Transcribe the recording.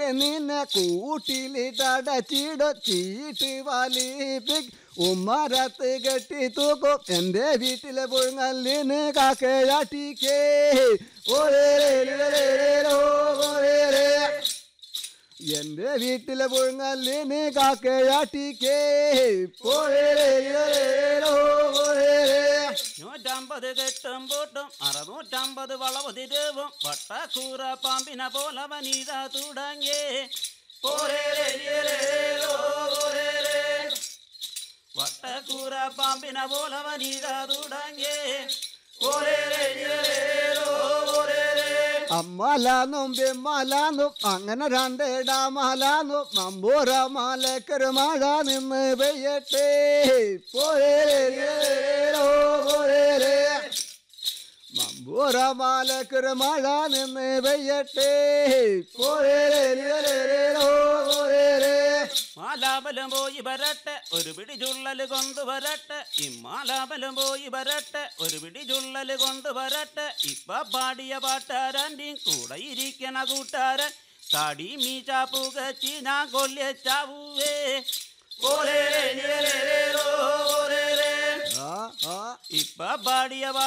ഒക്കെ നിന്നെ കൂട്ടിലിട്ടടച്ചിടോ ചീട്ട് വലിപ്പിക് ഉമ്മരത്ത് കെട്ടി തൂക്കും എന്റെ വീട്ടിലെ പുഴുങ്ങല്ലിന് കാക്കയാട്ടിക്കേ ഓരേരേരേരേരോ, ഓരേരേ. എന്റെ വീട്ടിലെ പുഴുങ്ങല്ലിന് കാക്കയാട്ടിക്കേ ഓരേരേരേരോ, ഓരേരേ. നൂറ്റമ്പത് കെട്ടും പൂട്ടും അറുന്നൂറ്റമ്പത് വളവ് തിരുവും വട്ടക്കൂറ പാമ്പിനെ പോലെ വനിത തുടങ്ങി വട്ടക്കൂറ പാമ്പിനെ പോലെ വനിത തുടങ്ങി അമ്മലാന്നും ബിമ്മലാന്നും അങ്ങനെ രണ്ടിടാമലാന്നും നമ്പൂറ മാലക്കൊരു മഴ നിന്ന് പെയ്യട്ടെ പോരേരോ പോരേരേ മമ്പൂറ മാലക്കൊരു മഴ നിന്ന് പെയ്യട്ടെ പോരേരോ പോരേരേ മാലാബലം പോയി വരട്ടെ ഒരു പിടി ചുള്ളല് കൊണ്ടുവരട്ടെ ഇമ്മാലാബലം പോയി വരട്ടെ ഒരു പിടി ചുള്ളല് കൊണ്ടുവരട്ടെ ഇപ്പ പാടിയ പാട്ടാരൻ്റെയും കൂടെ ഇരിക്കണ കൂട്ടാരൻ കാടി മീച്ച പുകച്ചി ഞാൻ കൊല്ലിച്ചാവൂവേ ആ ആ ഇപ്പ പാടിയ പാ